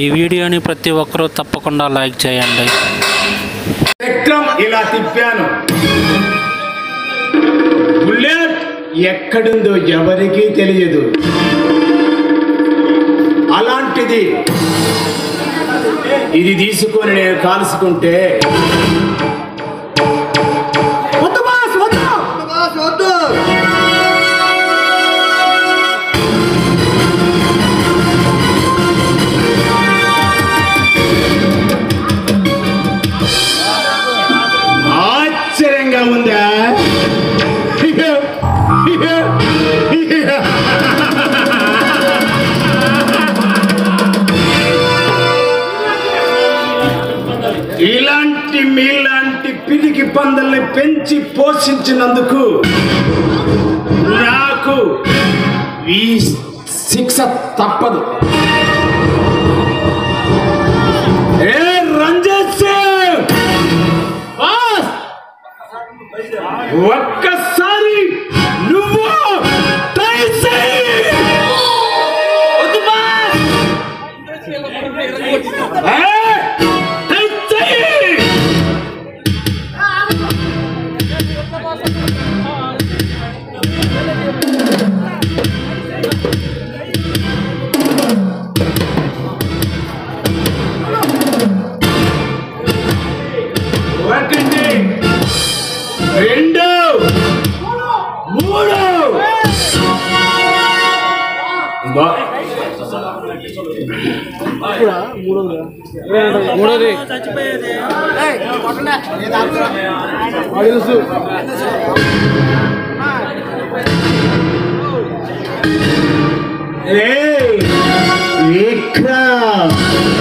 ఈ వీడియోని ప్రతి ఒక్కరూ తప్పకుండా లైక్ చేయండి చక్రం ఇలా తిప్పాను బుల్లెట్ ఎక్కడుందో ఎవరికీ తెలియదు అలాంటిది ఇది తీసుకొని నేను కాల్చుకుంటే వద్దు బాస్, వద్దు. ఆశ్చర్యంగా ఉందా ఇలాంటి మీలాంటి పిరికి పందల్ని పెంచి పోషించినందుకు నాకు ఈ శిక్ష తప్పదు ఏ రంజిత్ సింగ్ బాస్ ఒక్కసారి నువ్వు ట్రై చెయ్యి. వద్దు బాస్. ఏ, ట్రై చెయ్యి. ఒకటి రెండు మూడు బా- ఏయ్, విక్రమ్.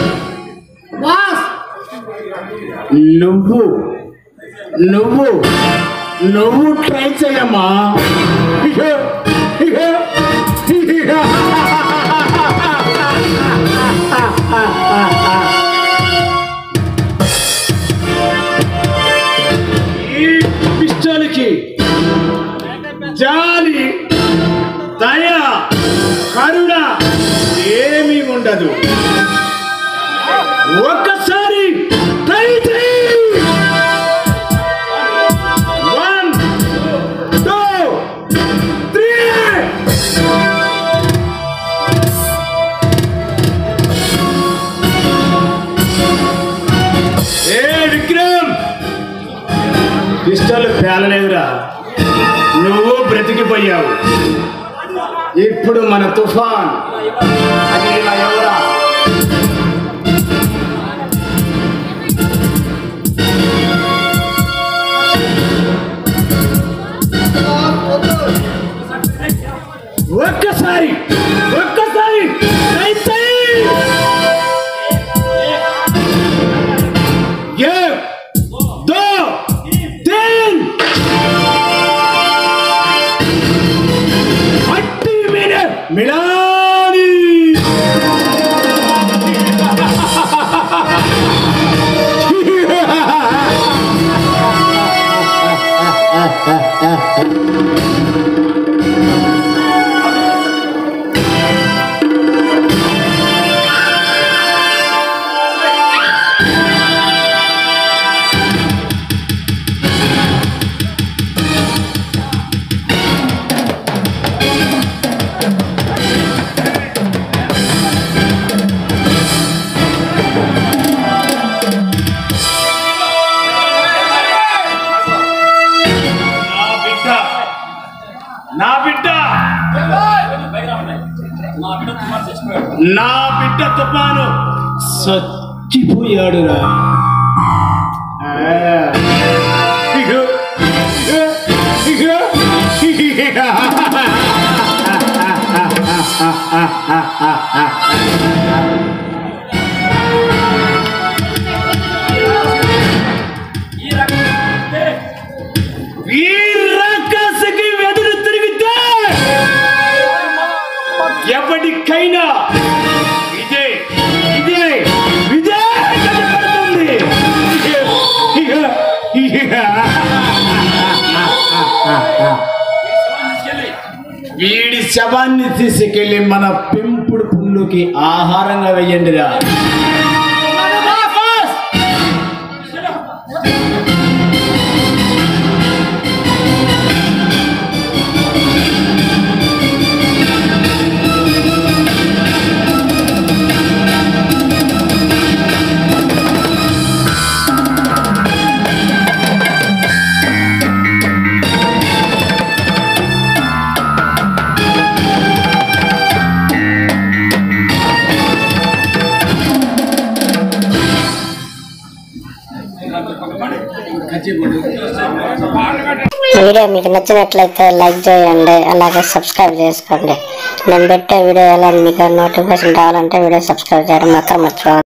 నువ్వు నువ్వు నువ్వు ట్రై చేయమ్మా ఈ పిస్టల్కి జాలి దయ కరుణ ఏమీ ఉండదు ఒక్కసారి ట్రై చేయి వన్ టూ త్రీ ఏ విక్రమ్ పిస్టల్ పేలలేదురా నువ్వు బ్రతికిపోయావు ఇప్పుడు మన తుఫాన్ అది ఇలా ఎవరా ఒక్కసారి ఒక్కసారి ట్రై చేయి. एक, दो, तीन हट्टी मेरे मिलानी నా బిడ్డ నా బిడ్డ నా బిడ్డ తుఫాను చచ్చిపోయాడురా ఆ. ఇగో, ఇగో, ఇగో. ఈ రాకాసికి వెదురు తిరిగితే ఎప్పటికైనా ఇదే ఇదే ఇదే కనపడుతుంది ఇక, ఇక, వీడి శవాన్ని తీసుకెళ్లి మన పెంపుడు పుల్లుకి ఆహారంగా వెయ్యండిరా వీడియో మీకు నచ్చినట్లయితే లైక్ చేయండి అలాగే సబ్స్క్రైబ్ చేసుకోండి నేను పెట్టే వీడియో ఎలా మీకు నోటిఫికేషన్ రావాలంటే వీడియో సబ్స్క్రైబ్ చేయడం మాత్రం మర్చిపోవద్దు